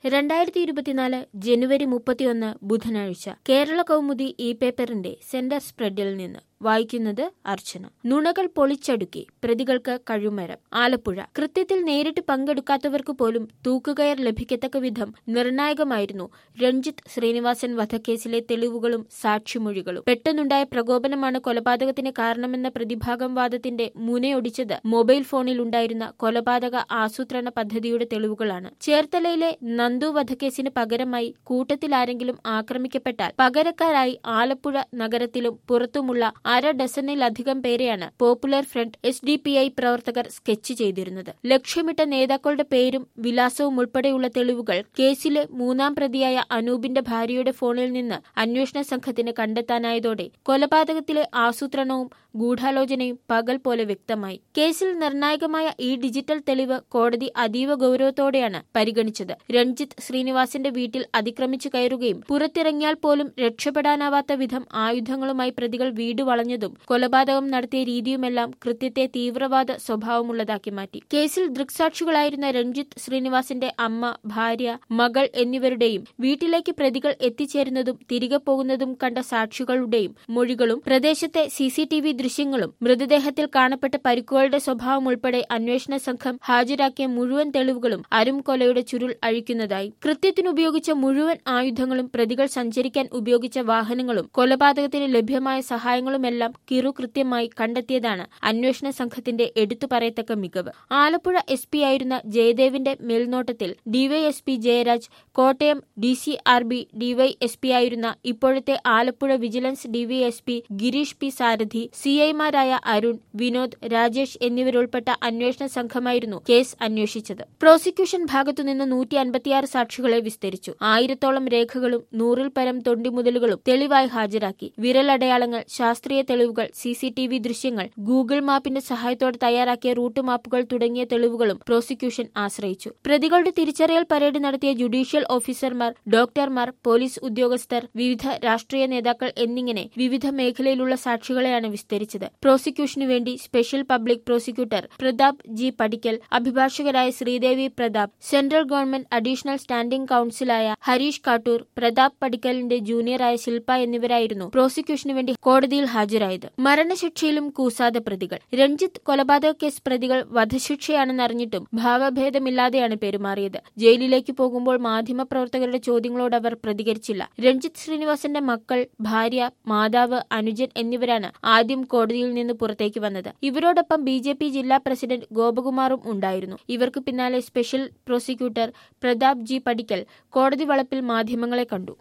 രണ്ടായിരത്തി ഇരുപത്തിനാല് ജനുവരി മുപ്പത്തിയൊന്ന് ബുധനാഴ്ച കേരള കൗമുദി ഇ പേപ്പറിന്റെ സെന്റർ സ്പ്രെഡിൽ നിന്ന് വായിക്കുന്നത് അർച്ചന നുണകൾ പൊളിച്ചടുക്കി പ്രതികൾക്ക് കഴിമരം ആലപ്പുഴ കൃത്യത്തിൽ നേരിട്ട് പങ്കെടുക്കാത്തവർക്ക് പോലും തൂക്കുകയർ ലഭിക്കത്തക്ക വിധം നിർണായകമായിരുന്നു രഞ്ജിത്ത് ശ്രീനിവാസൻ വധക്കേസിലെ തെളിവുകളും സാക്ഷിമൊഴികളും പെട്ടെന്നുണ്ടായ പ്രകോപനമാണ് കൊലപാതകത്തിന് കാരണമെന്ന പ്രതിഭാഗം വാദത്തിന്റെ മുനയൊടിച്ചത് മൊബൈൽ ഫോണിൽ ഉണ്ടായിരുന്ന കൊലപാതക ആസൂത്രണ പദ്ധതിയുടെ തെളിവുകളാണ് ചേർത്തലയിലെ നന്ദു വധക്കേസിന് പകരമായി കൂട്ടത്തിൽ ആരെങ്കിലും ആക്രമിക്കപ്പെട്ടാൽ പകരക്കാരായി ആലപ്പുഴ നഗരത്തിലും പുറത്തുമുള്ള അര ഡസനിലധികം പേരെയാണ് popular front S D P I പ്രവർത്തകർ സ്കെച്ച് ചെയ്തിരുന്നത് ലക്ഷ്യമിട്ട നേതാക്കളുടെ പേരും വിലാസവും ഉൾപ്പെടെയുള്ള തെളിവുകൾ കേസിലെ മൂന്നാം പ്രതിയായ അനൂപിന്റെ ഭാര്യയുടെ ഫോണിൽ നിന്ന് അന്വേഷണ സംഘത്തിന് കണ്ടെത്താനായതോടെ കൊലപാതകത്തിലെ ആസൂത്രണവും ഗൂഢാലോചനയും പകൽ പോലെ വ്യക്തമായി കേസിൽ നിർണായകമായ ഈ ഡിജിറ്റൽ തെളിവ് കോടതി അതീവ ഗൌരവത്തോടെയാണ് പരിഗണിച്ചത് രഞ്ജിത്ത് ശ്രീനിവാസിന്റെ വീട്ടിൽ അതിക്രമിച്ചു കയറുകയും പുറത്തിറങ്ങിയാൽ പോലും രക്ഷപ്പെടാനാവാത്ത വിധം ആയുധങ്ങളുമായി പ്രതികൾ വീട് വളഞ്ഞതും കൊലപാതകം നടത്തിയ രീതിയുമെല്ലാം കൃത്യത്തെ തീവ്രവാദ സ്വഭാവമുള്ളതാക്കി മാറ്റി കേസിൽ ദൃക്സാക്ഷികളായിരുന്ന രഞ്ജിത്ത് ശ്രീനിവാസിന്റെ അമ്മ ഭാര്യ മകൾ എന്നിവരുടെയും വീട്ടിലേക്ക് പ്രതികൾ എത്തിച്ചേരുന്നതും തിരികെ പോകുന്നതും കണ്ട സാക്ഷികളുടെയും മൊഴികളും പ്രദേശത്തെ സിസിടിവി ദൃശ്യങ്ങളും മൃതദേഹത്തിൽ കാണപ്പെട്ട പരിക്കുകളുടെ സ്വഭാവം ഉൾപ്പെടെ അന്വേഷണ സംഘം ഹാജരാക്കിയ മുഴുവൻ തെളിവുകളും അരും കൊലയുടെ ചുരുൾ അഴിക്കുന്നതായി കൃത്യത്തിനുപയോഗിച്ച മുഴുവൻ ആയുധങ്ങളും പ്രതികൾ സഞ്ചരിക്കാൻ ഉപയോഗിച്ച വാഹനങ്ങളും കൊലപാതകത്തിന് ലഭ്യമായ സഹായങ്ങളുമെല്ലാം കിറുകൃത്യമായി കണ്ടെത്തിയതാണ് അന്വേഷണ സംഘത്തിന്റെ എടുത്തു പറയത്തക്ക മികവ് ആലപ്പുഴ എസ് പി ആയിരുന്ന ജയദേവിന്റെ മേൽനോട്ടത്തിൽ D Y S P Jayaraj Kottayam D C R B D Y S P ആയിരുന്ന ഇപ്പോഴത്തെ Alappuzha vigilance D Y S P Girish P Sarathi സിഐമാരായ അരുൺ വിനോദ് രാജേഷ് എന്നിവരുൾപ്പെട്ട അന്വേഷണ സംഘമായിരുന്നു കേസ് അന്വേഷിച്ചത് പ്രോസിക്യൂഷൻ ഭാഗത്തുനിന്ന് നൂറ്റി അൻപത്തിയാറ് സാക്ഷികളെ വിസ്തരിച്ചു ആയിരത്തോളം രേഖകളും നൂറിൽ പരം തൊണ്ടിമുതലുകളും തെളിവായി ഹാജരാക്കി വിരലടയാളങ്ങൾ ശാസ്ത്രീയ തെളിവുകൾ സിസിടിവി ദൃശ്യങ്ങൾ ഗൂഗിൾ മാപ്പിന്റെ സഹായത്തോടെ തയ്യാറാക്കിയ റൂട്ട് മാപ്പുകൾ തുടങ്ങിയ തെളിവുകളും പ്രോസിക്യൂഷൻ ആശ്രയിച്ചു പ്രതികളുടെ തിരിച്ചറിയൽ പരേഡ് നടത്തിയ ജുഡീഷ്യൽ ഓഫീസർമാർ ഡോക്ടർമാർ പോലീസ് ഉദ്യോഗസ്ഥർ വിവിധ രാഷ്ട്രീയ നേതാക്കൾ എന്നിങ്ങനെ വിവിധ മേഖലയിലുള്ള സാക്ഷികളെയാണ് വിസ്തരിച്ചത് പ്രോസിക്യൂഷനു വേണ്ടി special public prosecutor Pratap G Padickal അഭിഭാഷകരായ Sreedevi Pratap central government additional standing കൌൺസിലായ ഹരീഷ് കാട്ടൂർ പ്രതാപ് പടിക്കലിന്റെ ജൂനിയറായ ശില്പ എന്നിവരായിരുന്നു പ്രോസിക്യൂഷനു വേണ്ടി കോടതിയിൽ ഹാജരായത് മരണശിക്ഷയിലും കൂസാതെ പ്രതികൾ രഞ്ജിത്ത് കൊലപാതക കേസ് പ്രതികൾ വധശിക്ഷയാണെന്നറിഞ്ഞിട്ടും ഭാവഭേദമില്ലാതെയാണ് പെരുമാറിയത് ജയിലിലേക്ക് പോകുമ്പോൾ മാധ്യമപ്രവർത്തകരുടെ ചോദ്യങ്ങളോട് അവർ പ്രതികരിച്ചില്ല രഞ്ജിത്ത് ശ്രീനിവാസന്റെ മക്കൾ ഭാര്യ മാതാവ് അനുജൻ എന്നിവരാണ് ആദ്യം കോടതിയിൽ നിന്ന് പുറത്തേക്ക് വന്നത് ഇവരോടൊപ്പം ബി ജെ പി ജില്ലാ പ്രസിഡന്റ് ഗോപകുമാറും ഉണ്ടായിരുന്നു ഇവർക്ക് പിന്നാലെ സ്പെഷ്യൽ പ്രോസിക്യൂട്ടർ പ്രതാപ് ജി പടിക്കൽ കോടതി വളപ്പിൽ മാധ്യമങ്ങളെ കണ്ടു